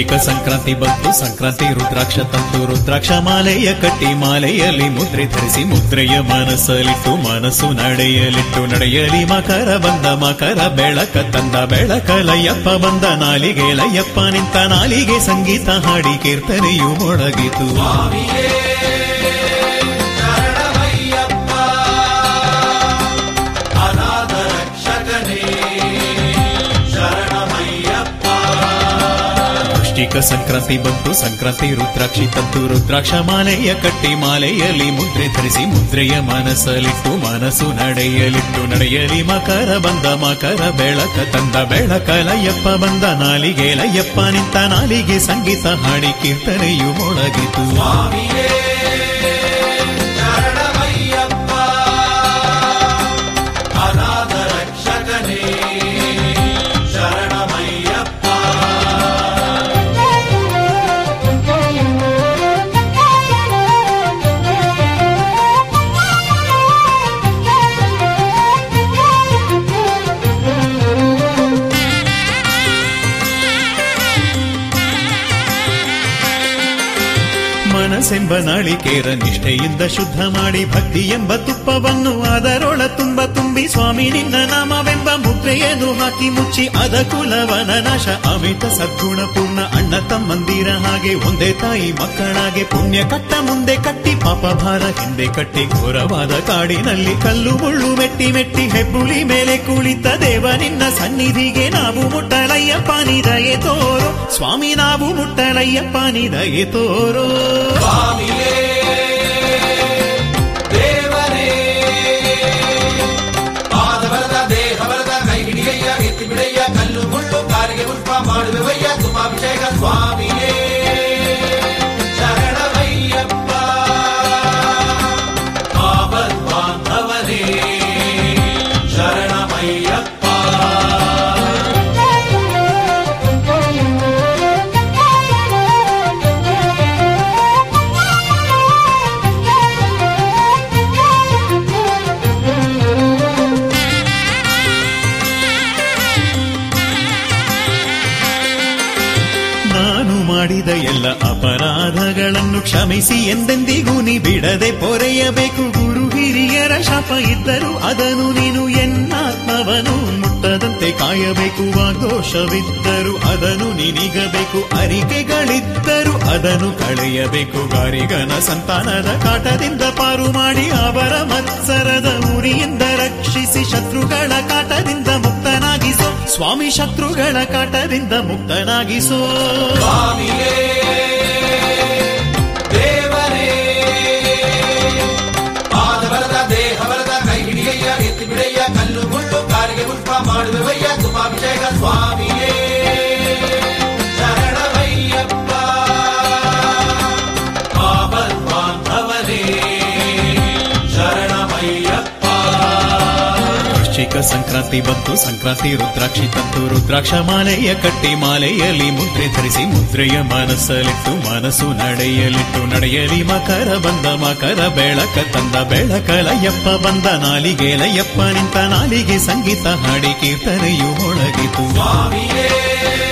ವೃಶ್ಚಿಕ ಸಂಕ್ರಾಂತಿ ಬಂತು ಸಂಕ್ರಾಂತಿ ರುದ್ರಾಕ್ಷ ತಂತು ರುದ್ರಾಕ್ಷ ಮಾಲೆಯ ಕಟ್ಟಿ ಮಾಲೆಯಲ್ಲಿ ಮುದ್ರೆ ಧರಿಸಿ ಮುದ್ರೆಯ ಮನಸ್ಸಲ್ಲಿಟ್ಟು ಮನಸ್ಸು ನಡೆಯಲಿಟ್ಟು ನಡೆಯಲಿ ಮಕರ ಬಂದ ಮಕರ ಬೆಳಕ ತಂದ ಬೆಳಕಲಯ್ಯಪ್ಪ ಬಂದ ನಾಲಿಗೆ ಲಯ್ಯಪ್ಪ ನಿಂತ ನಾಲಿಗೆ ಸಂಗೀತ ಹಾಡಿ ಕೀರ್ತನೆಯು ಮೊಳಗಿತು ಶರಣಮಯ್ಯಪ್ಪ ಅನಾಥ ರಕ್ಷಕನೇ ಶರಣಮಯ್ಯಪ್ಪ ವೃಶ್ಚಿಕ ಸಂಕ್ರಾಂತಿ ಬಂತು ಸಂಕ್ರಾಂತಿ ರುದ್ರಾಕ್ಷಿ ತಂತು ರುದ್ರಾಕ್ಷ ಮಾಲೆಯ ಕಟ್ಟಿ ಮಾಲೆಯಲ್ಲಿ ಮುದ್ರೆ ಧರಿಸಿ ಮುದ್ರೆಯ ಮನಸ್ಸಲ್ಲಿಟ್ಟು ಮನಸ್ಸು ನಡೆಯಲಿಟ್ಟು ನಡೆಯಲಿ ಮಕರ ಬಂದ ಮಕರ ಬೆಳಕ ತಂದ ಬೆಳಕ ಲಯ್ಯಪ್ಪ ಬಂದ ನಾಲಿಗೆ ಲಯ್ಯಪ್ಪ ನಿಂತ ನಾಲಿಗೆ ಸಂಗೀತ ಹಾಡಿ ಕೀರ್ತನೆಯು ಮೊಳಗಿತು ಸ್ವಾಮಿಯೇ ಶರಣಮಯ್ಯಪ್ಪ ಅನಾಥ ರಕ್ಷಕನೇ ಶರಣಮಯ್ಯಪ್ಪ ಮನಸ್ಸೆಂಬ ನಾಳಿಕೇರ ನಿಷ್ಠೆಯಿಂದ ಶುದ್ಧ ಮಾಡಿ ಭಕ್ತಿ ಎಂಬ ತುಪ್ಪವನ್ನು ಅದರೊಳ ತುಂಬ ತುಂಬಿ ಸ್ವಾಮಿ ನಿನ್ನ ನಾಮವೆಂಬ ಮುದ್ರೆಯನ್ನು ಹಾಕಿ ಮುಚ್ಚಿ ಅದ ಕುಲವನ ನಾಶ ಅಮಿತ ಸದ್ಗುಣ ಪೂರ್ಣ ಅಣ್ಣ ತಮ್ಮಂದಿರ ಹಾಗೆ ಒಂದೇ ತಾಯಿ ಮಕ್ಕಳಾಗೆ ಪುಣ್ಯ ಕಟ್ಟ ಮುಂದೆ ಕಟ್ಟಿ ಪಾಪ ಭಾರ ಹಿಂದೆ ಕಟ್ಟಿ ಘೋರವಾದ ಕಾಡಿನಲ್ಲಿ ಕಲ್ಲು ಮುಳ್ಳು ಮೆಟ್ಟಿ ಮೆಟ್ಟಿ ಹೆಬ್ಬುಲಿ ಮೇಲೆ ಕುಳಿತ ದೇವ ನಿನ್ನ ಸನ್ನಿಧಿಗೆ ನಾವು ಮುಟ್ಟಲಯ್ಯಪ್ಪ ನಿದಯೆ ತೋರೋ ಸ್ವಾಮಿ ನಾವು ಮುಟ್ಟಲಯ್ಯಪ್ಪ ನಿದಯೆ ತೋರೋ ಸ್ವಾಮಿಯೇ ದೇವರೇ ಪಾದಬಲದ ದೇಹಬಲದ ಕೈ ಹಿಡಿಯಯ್ಯ ಎತ್ತಿ ಬಿಡಯ್ಯ ಕಲ್ಲು ಮುಳ್ಳು ಕಾರಿಗೆ ಪುಷ್ಪ ಮಾಡುವೆವಯ್ಯ ತುಮಾಭಿಷೇಕ ಸ್ವಾಮಿಯೇ ಶರಣಮಯ್ಯಪ್ಪ ಆಪದ್ ಬಾಂಧವನೇ ಶರಣಮಯ್ಯಪ್ಪ ನಾನು ಮಾಡಿದ ಎಲ್ಲ ಅಪರಾಧಗಳನ್ನು ಕ್ಷಮಿಸಿ ಎಂದೆಂದಿಗೂ ನೀ ಬಿಡದೆ ಪೊರೆಯಬೇಕು ಗುರು ಹಿರಿಯರ ಶಾಪ ಇದ್ದರೂ ಅದನ್ನು ನೀನು ಎನ್ನಾತ್ಮವನು ಮುಟ್ಟದಂತೆ ಕಾಯಬೇಕು ವಾದೋಷವಿದ್ದರೂ ಅದನ್ನು ನಿನಿಗಬೇಕು ಅರಿಕೆಗಳಿದ್ದರೂ ಅದನ್ನು ಕಳೆಯಬೇಕು ಗಾರಿಗನ ಸಂತಾನದ ಕಾಟದಿಂದ ಪಾರು ಮಾಡಿ ಅವರ ಮತ್ಸರದ ಉರಿಯಿಂದ ರಕ್ಷಿಸಿ ಶತ್ರುಗಳ ಕಾಟದಿಂದ ಮುಕ್ತನಾಗಿಸೋ ಸ್ವಾಮಿ ಶತ್ರುಗಳ ಕಾಟದಿಂದ ಮುಕ್ತನಾಗಿಸೋ ಸ್ವಾಮಿಯೇ ದೇವರೇ ಪಾದಬಲದ ದೇಹಬಲದ ಕೈ ಹಿಡಿಯಯ್ಯ ಎತ್ತಿ ಬಿಡಯ್ಯ ಕಲ್ಲು ಮುಳ್ಳು ಕಾರಿಗೆ ಪುಷ್ಪ ಮಾಡುವೆವಯ್ಯ ತುಮಾಭಿಷೇಕ ಸ್ವಾಮಿಯೇ ಶರಣಮಯ್ಯಪ್ಪ ಆಪದ್ ಬಾಂಧವನೇ ಶರಣಮಯ್ಯಪ್ಪ ವೃಶ್ಚಿಕ ಸಂಕ್ರಾಂತಿ ಬಂತು ಸಂಕ್ರಾಂತಿ ರುದ್ರಾಕ್ಷಿ ತಂತು ರುದ್ರಾಕ್ಷ ಮಾಲೆಯ ಕಟ್ಟಿ ಮಾಲೆಯಲ್ಲಿ ಮುದ್ರೆ ಧರಿಸಿ ಮುದ್ರೆಯ ಮನಸ್ಸಲ್ಲಿಟ್ಟು ಮನಸ್ಸು ನಡೆಯಲಿಟ್ಟು ನಡೆಯಲಿ ಮಕರ ಬಂದ ಮಕರ ಬೆಳಕ ತಂದ ಬೆಳಕ ಲಯ್ಯಪ್ಪ ಬಂದ ನಾಲಿಗೆ ಲಯ್ಯಪ್ಪ ನಿಂತ ನಾಲಿಗೆ ಸಂಗೀತ ಹಾಡಿ ಕೀರ್ತನೆಯು ಮೊಳಗಿತು ಸ್ವಾಮಿಯೇ